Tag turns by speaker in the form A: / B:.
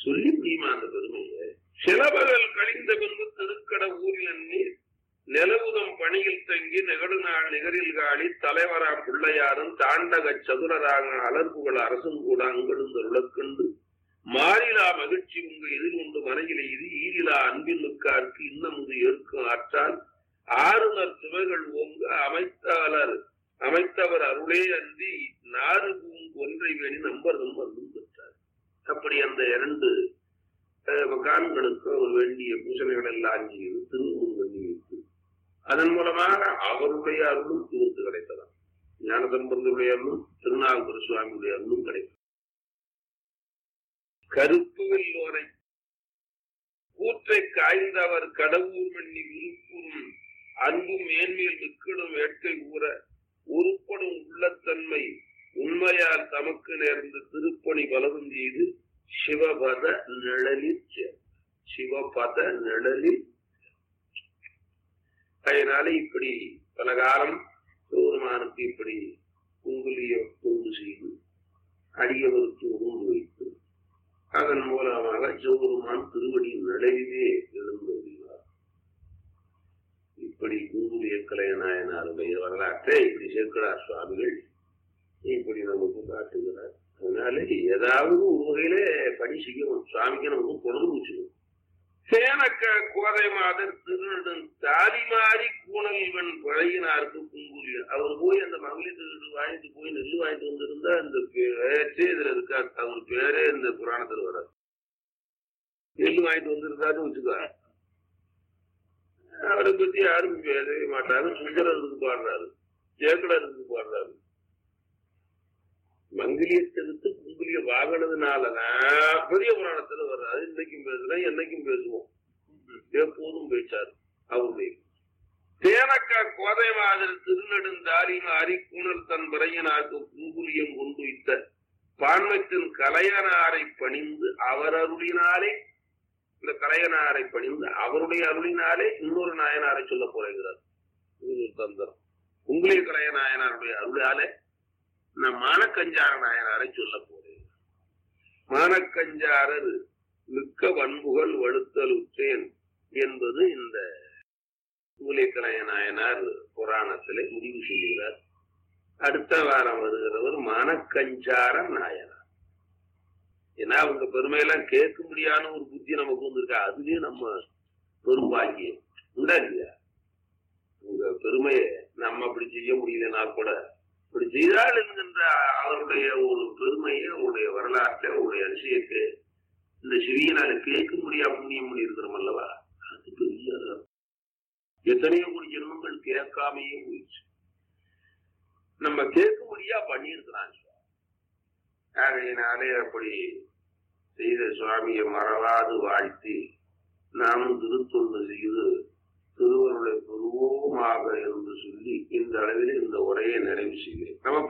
A: சொல்லி முடியுமா அந்த பெருமையை சிலபகல் கழிந்த பின்பு திருக்கட ஊரில் எண்ணி நிலவுதம் பணியில் தங்கி நெகடுநாள் நிகரில் காளி தலைவராம் பிள்ளையாரும் தாண்டக சதுரராக அலர்புகள் அரசன் கூட அங்கெழுந்தருளக்கண்டு மாறிலா மகிழ்ச்சி உங்க எதிர் கொண்டு மனையில் எய்தி ஈரிலா அன்பின் மிக்காருக்கு இன்னமுது ஏற்கும் ஆற்றால் ஆறுநர் சுவைகள் ஓங்க அமைத்தாளர் அமைத்தவர் அருளே அன்றி நாறு பூங்கு ஒன்றை வேணி நம்பர்தம் வந்தும் பெற்றார் அப்படி அந்த இரண்டு அஹ், மகான்களுக்கு அவர் வேண்டிய பூசணைகள் எல்லாம் செய்து திருமுன் பண்ணி வைத்து அதன் மூலமாக அவருடைய அருளும் இவருக்கு கிடைத்ததாம் ஞானசம்பந்தருடைய அருளும் திருநாவுக்கர சுவாமியுடைய அருளும் கிடைத்தது கருப்பு வெள்ளோரை கூற்றை காய்ந்தவர் கடவுர் மண்ணி விருப்புறும் அன்பும் மேன்மேல் மிக்கிடும் வேட்கை ஊற உருப்படும் உள்ளத்தன்மை உண்மையால் தமக்கு நேர்ந்த திருப்பணி பலவும் செய்து சிவபத நிழலில் சேர்ந்தார். சிவபத நிழலில் அதனால இப்படி பல காலம் சிவபெருமானுக்கு இப்படி குங்குலிய தொண்டு செய்து அடியவருக்கு உண்டு வைத்து அதன் மூலமாக சிவபெருமான் திருவடி நிழலிலே எழுந்துள்ளார் இப்படி குங்குலிய கலையநாயனாருடைய வரலாற்றை இப்படி சேர்க்கிறார் சுவாமிகள் இப்படி நமக்கு காட்டுகிறார் அதனால ஏதாவது ஒரு வகையில பணி செய்யணும் சுவாமிக்கு நமக்கு பொழுது வச்சுக்கணும் சேனக்க கோதை மாதர் திருநெடும் தாலி மாறி கூணல் இவன் பழகினாருக்கு குங்குலிய அவர் போய் அந்த மகளிர் திருடு வாங்கிட்டு போய் நெல் வாங்கிட்டு வந்திருந்தா இந்த பேச்சே இதுல இருக்கா அவர் பேரே இந்த புராணத்துல வராது நெல் வாங்கிட்டு வந்திருந்தாருன்னு வச்சுக்கோ அவரை பத்தி யாரும் பேசவே மாட்டாங்க சுந்தரருக்கு பாடுறாரு சேக்கடருக்கு பாடுறாரு மங்கிலியத்திற்கு குங்குலிய வாங்கினதுனாலதான் பெரிய புராணத்துல வர்றாரு இன்னைக்கும் பேசுறேன் என்னைக்கும் பேசுவோம் எப்போதும் பேச்சாரு அவருடைய தேனக்கா கோதை மாதிரி திருநெடுந்தாரின் அரிக்குணல் தன் பிறையனாருக்கு குங்குலியம் கொண்டு வைத்த பான்மத்தின் கலையனாரை பணிந்து அவர் அருளினாலே இந்த கலையனாரை பணிந்து அவருடைய அருளினாலே இன்னொரு நாயனாரை சொல்ல போகிறார் இது ஒரு தந்திரம் உங்களே கலைய நாயனாருடைய அருளாலே நான் மானக்கஞ்சார நாயனாரை சொல்ல போறேன் மானக்கஞ்சாரர் மிக்க வன்புகள் வழுத்தல் உற்றேன் என்பது இந்த மூலிகலைய நாயனார் புராணத்திலே முடிவு செய்கிறார் அடுத்த வாரம் வருகிறவர் மானக்கஞ்சார நாயனார் ஏன்னா அவங்க பெருமையெல்லாம் கேட்க முடியாத ஒரு புத்தி நமக்கு வந்திருக்கா அதுவே நம்ம பெரும்பாக்கியம் உண்டா இல்லையா உங்க பெருமையை நம்ம அப்படி செய்ய முடியலனா கூட இப்படி செய்தால் என்கின்ற அவருடைய ஒரு பெருமையை அவருடைய வரலாற்றை அவருடைய அதிசயத்தை இந்த சிவியனால கேட்க முடியா புண்ணியம் பண்ணி இருக்கிறோம் அல்லவா அது பெரிய எத்தனையோ கோடி ஜென்மங்கள் கேட்காமையே போயிடுச்சு நம்ம கேட்க முடியா பண்ணியிருக்கிறான் ஆகையினாலே அப்படி செய்த சுவாமியை மறவாது வாழ்த்தி நாமும் திருத்தொண்டு செய்து திருவருளை பெறுவோமாக என்று சொல்லி இந்த அளவில் இந்த உரையை நிறைவு செய்கிறேன் நம்ம